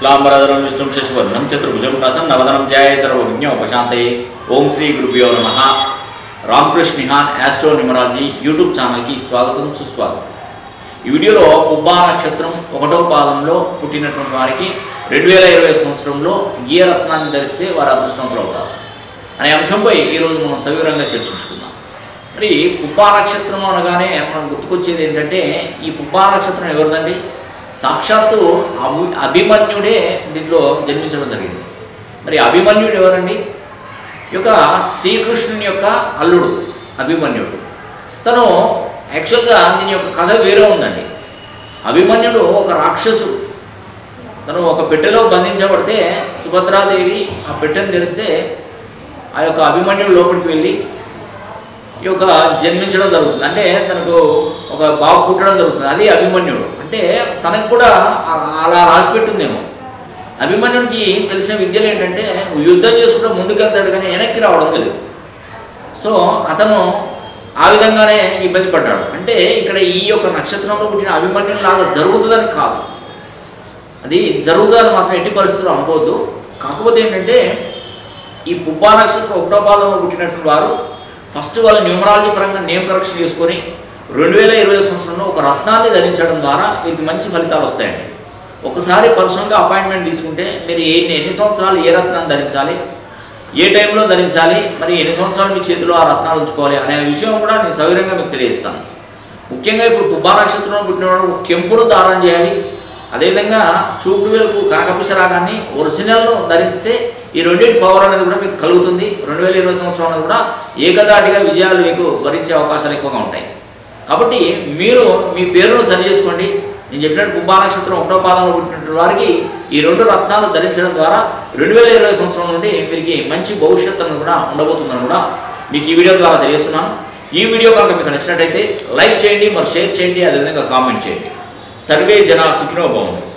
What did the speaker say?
శుక్లాంబరధరం విష్ణుం శశివర్ణం చతుర్భుజం ప్రసన్నవదనం ధ్యాయ సర్వవిజ్ఞోపశాంతయే ఓం శ్రీ గురుభ్యో నమ Ramakrishna Nihan astro numerology YouTube ఛానల్కి స్వాగతం సుస్వాగతం ఈ వీడియోలో పుబ్బా నక్షత్రం ఒకటో పాదంలో పుట్టినటువంటి వారికి రెండు వేల ఇరవై సంవత్సరంలో ఏ రత్నాన్ని ధరిస్తే వారు అదృష్టవంతులు అవుతారు అనే అంశంపై ఈరోజు మనం సవివరంగా చర్చించుకుందాం మరి పుబ్బా నక్షత్రం అనగానే మనం గుర్తుకొచ్చేది ఏంటంటే ఈ పుబ్బా నక్షత్రం ఎవరిదండి సాక్షాత్తు అభి అభిమన్యుడే దీంట్లో జన్మించడం జరిగింది మరి అభిమన్యుడు ఎవరండి ఈ యొక్క శ్రీకృష్ణుని యొక్క అల్లుడు అభిమన్యుడు తను యాక్చువల్గా దీని యొక్క కథ వేరే ఉందండి అభిమన్యుడు ఒక రాక్షసుడు తను ఒక పెట్టెలో బంధించబడితే సుభద్రాదేవి ఆ పెట్టెను తెరిస్తే ఆ యొక్క అభిమన్యుడు లోపలికి వెళ్ళి ఈ యొక్క జన్మించడం జరుగుతుంది అంటే తనకు ఒక బాబు పుట్టడం జరుగుతుంది అది అభిమన్యుడు అంటే తనకు కూడా ఆ- అలా రాసి పెట్టిందేమో అభిమన్యుడికి తెలిసిన విద్యలు ఏంటంటే నువ్వు యుద్ధం చేసుకుంటే ముందుకెళ్తాడు కానీ వెనక్కి రావడం తెలియదు సో అతను ఆ విధంగానే ఇబ్బంది పడ్డాడు అంటే ఇక్కడ ఈ యొక్క నక్షత్రంలో పుట్టిన అభిమన్యుడు లాగా జరుగుతుందని కాదు అది జరుగుతుందని మాత్రం ఎట్టి పరిస్థితుల్లో అనుకోవద్దు కాకపోతే ఏంటంటే ఈ పుబ్బా నక్షత్రం ఒకటో పాదంలో పుట్టినటువంటి వారు ఫస్ట్ వాళ్ళ న్యూమరాలజీ పరంగా నేమ్ కరెక్షన్ చేసుకొని రెండు వేల ఇరవై సంవత్సరంలో ఒక రత్నాన్ని ధరించడం ద్వారా వీరికి మంచి ఫలితాలు వస్తాయండి ఒకసారి పర్సనల్గా అపాయింట్మెంట్ తీసుకుంటే మీరు ఎన్ని ఎన్ని సంవత్సరాలు ఏ రత్నాన్ని ధరించాలి ఏ టైంలో ధరించాలి మరి ఎన్ని సంవత్సరాలు మీ చేతిలో ఆ రత్నాలు ఉంచుకోవాలి అనే విషయం కూడా నేను సవివరంగా మీకు తెలియజేస్తాను ముఖ్యంగా ఇప్పుడు పుబ్బా నక్షత్రంలో పుట్టినవాడు కెంపును దానం చేయాలి అదేవిధంగా చూపుడు వేలకు కనకపిష రాగాన్ని ఒరిజినల్ను ధరిస్తే ఈ రెండింటి పవర్ అనేది కూడా మీకు కలుగుతుంది రెండు వేల ఇరవై సంవత్సరం అనేది కూడా ఏకదాటిగా విజయాలు మీకు భరించే అవకాశాలు ఎక్కువగా ఉంటాయి కాబట్టి మీరు మీ పేరును సరి చేసుకోండి నేను చెప్పినట్టు పుబ్బా నక్షత్రం ఒకటో పాదంలో పుట్టినటువంటి వారికి ఈ రెండు రత్నాలు ధరించడం ద్వారా రెండు వేల ఇరవై సంవత్సరం నుండి వీరికి మంచి భవిష్యత్తు అనేది కూడా ఉండబోతుందని కూడా మీకు ఈ వీడియో ద్వారా తెలియజేస్తున్నాను ఈ వీడియో కనుక మీకు నచ్చినట్టయితే లైక్ చేయండి మరి షేర్ చేయండి అదేవిధంగా కామెంట్ చేయండి సర్వే జన సుఖినో బాగుంది